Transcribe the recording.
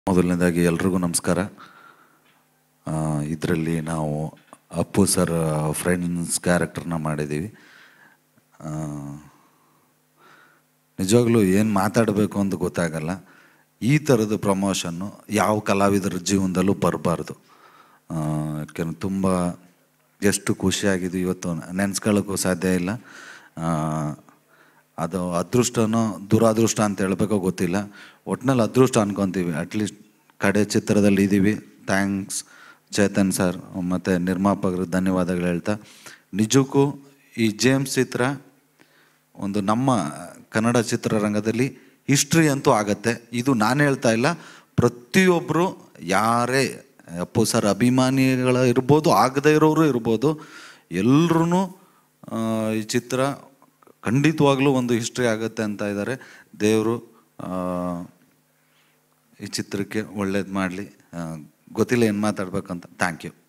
ಮೊದಲನೇದಾಗಿ ಎಲ್ರಿಗೂ ನಮಸ್ಕಾರ ಇದರಲ್ಲಿ ನಾವು ಅಪ್ಪು ಸರ್ ಫ್ರೆಂಡ್ಸ್ ಕ್ಯಾರೆಕ್ಟರ್ನ ಮಾಡಿದ್ದೀವಿ ಆ, ನಿಜವಾಗ್ಲೂ ಏನು ಮಾತಾಡಬೇಕು ಅಂತ ಗೊತ್ತಾಗಲ್ಲ ಈ ಥರದ ಪ್ರಮೋಷನ್ನು ಯಾವ ಕಲಾವಿದರ ಜೀವನದಲ್ಲೂ ಬರಬಾರ್ದು ಯಾಕೆಂದ್ರೆ ತುಂಬ ಎಷ್ಟು ಖುಷಿಯಾಗಿದೆ ಇವತ್ತು ನೆನೆಸ್ಕೊಳ್ಳೋಕ್ಕೂ ಸಾಧ್ಯ ಇಲ್ಲ ಆ, ಅದು ಅದೃಷ್ಟನೋ ದುರಾದೃಷ್ಟ ಅಂತ ಹೇಳಬೇಕೋ ಗೊತ್ತಿಲ್ಲ ಒಟ್ನಲ್ಲಿ ಅದೃಷ್ಟ ಅನ್ಕೊತೀವಿ ಅಟ್ಲೀಸ್ಟ್ ಕಡೆ ಚಿತ್ರದಲ್ಲಿ ಇದ್ದೀವಿ ಥ್ಯಾಂಕ್ಸ್ ಚೇತನ್ ಸರ್ ಮತ್ತು ನಿರ್ಮಾಪಕರು ಧನ್ಯವಾದಗಳು ಹೇಳ್ತಾ ನಿಜಕ್ಕೂ ಈ ಜೇಮ್ಸ್ ಚಿತ್ರ ಒಂದು ನಮ್ಮ ಕನ್ನಡ ಚಿತ್ರರಂಗದಲ್ಲಿ ಹಿಸ್ಟ್ರಿ ಅಂತೂ ಆಗತ್ತೆ ಇದು ನಾನು ಹೇಳ್ತಾ ಇಲ್ಲ ಪ್ರತಿಯೊಬ್ಬರು ಯಾರೇ ಅಪ್ಪು ಸರ್ ಅಭಿಮಾನಿಗಳ ಇರ್ಬೋದು ಆಗದೇ ಇರೋರು ಇರ್ಬೋದು ಎಲ್ಲರೂ ಈ ಚಿತ್ರ ಖಂಡಿತವಾಗ್ಲೂ ಒಂದು ಹಿಸ್ಟ್ರಿ ಆಗುತ್ತೆ ಅಂತ ಇದ್ದಾರೆ ದೇವರು ಈ ಚಿತ್ರಕ್ಕೆ ಒಳ್ಳೇದು ಮಾಡಲಿ ಗೊತ್ತಿಲ್ಲ ಏನು ಮಾತಾಡ್ಬೇಕಂತ ಥ್ಯಾಂಕ್ ಯು